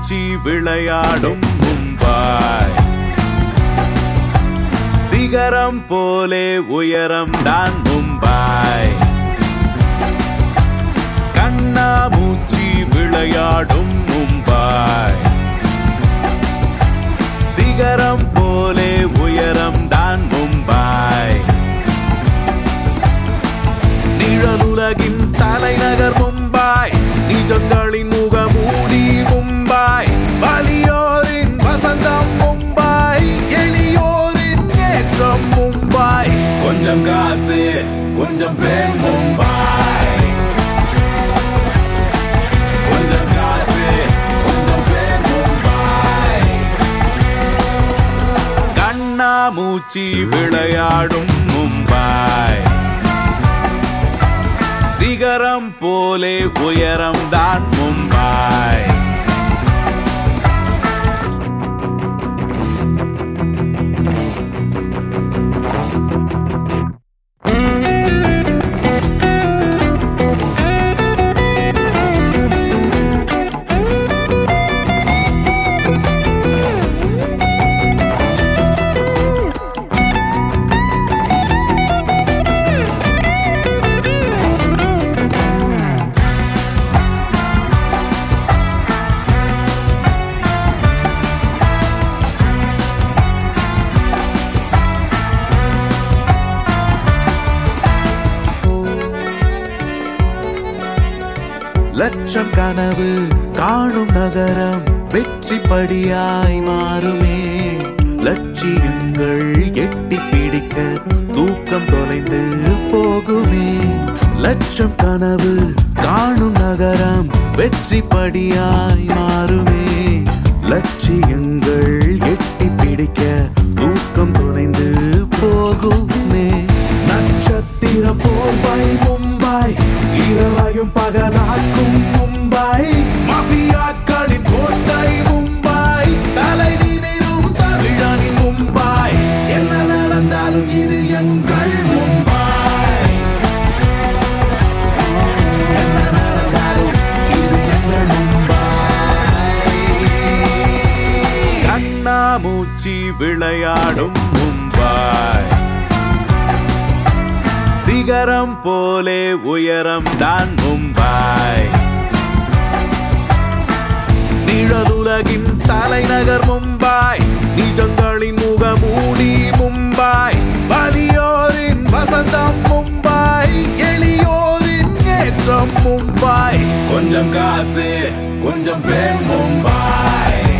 கண்ணாமூச்சி விளையாடும் மும்பாய் சிகரம் போலே உயரம் தான் மும்பாய் கண்ணாமூச்சி விளையாடும் மும்பாய் சிகரம் போலே உயரம் தான் மும்பாய் நிழலுலகின் தலைநகர் மும்பாய் நிஜங்களின் முகமூடி மும்பாய் வலியோரின் வசந்தம் மும்பாய் எளியோரின் ஏற்றம் மும்பாய் கொஞ்சம் காசு கொஞ்சம் பேர் மும்பாய் கொஞ்சம் காசு கொஞ்சம் பேர் மும்பாய் கண்ணாமூச்சி விளையாடும் மும்பாய் சிகரம் போலே உயரம் தான் மும்பாய் லட்சம் கனவு காணும் நகரம் வெற்றி படியாய் மாறுமே லட்சியங்கள் எட்டி பிடிக்க தூக்கம் தொலைந்து போகுமே லட்சம் கனவு காணும் நகரம் வெற்றி படியாய் மாறுமே லட்சியங்கள் எட்டி பிடிக்க தூக்கம் தொலைந்து போகுமே நட்சத்திரம் போல்பாய் மும்பாய் இரவையும் பகலாக்கும் மும்பாய் மபியாக்களின் கோட்டை மும்பாய் தலை நிமிரும் தமிழனின் மும்பாய் என்ன நடந்தாலும் இது எங்கள் மும்பாய் என்ன நடந்தாலும் இது எங்கள் மும்பாய் கண்ணாமூச்சி விளையாடும் மும்பாய் சிகரம் போலே உயரம் தான் மும்பாய் நிழலுலகின் தலைநகர் மும்பாய் நிஜங்களின் முகமூடி மும்பாய் வலியோரின் வசந்தம் மும்பாய் எளியோரின் ஏற்றம் மும்பாய் கொஞ்சம் காசு கொஞ்சம் பேர் மும்பாய்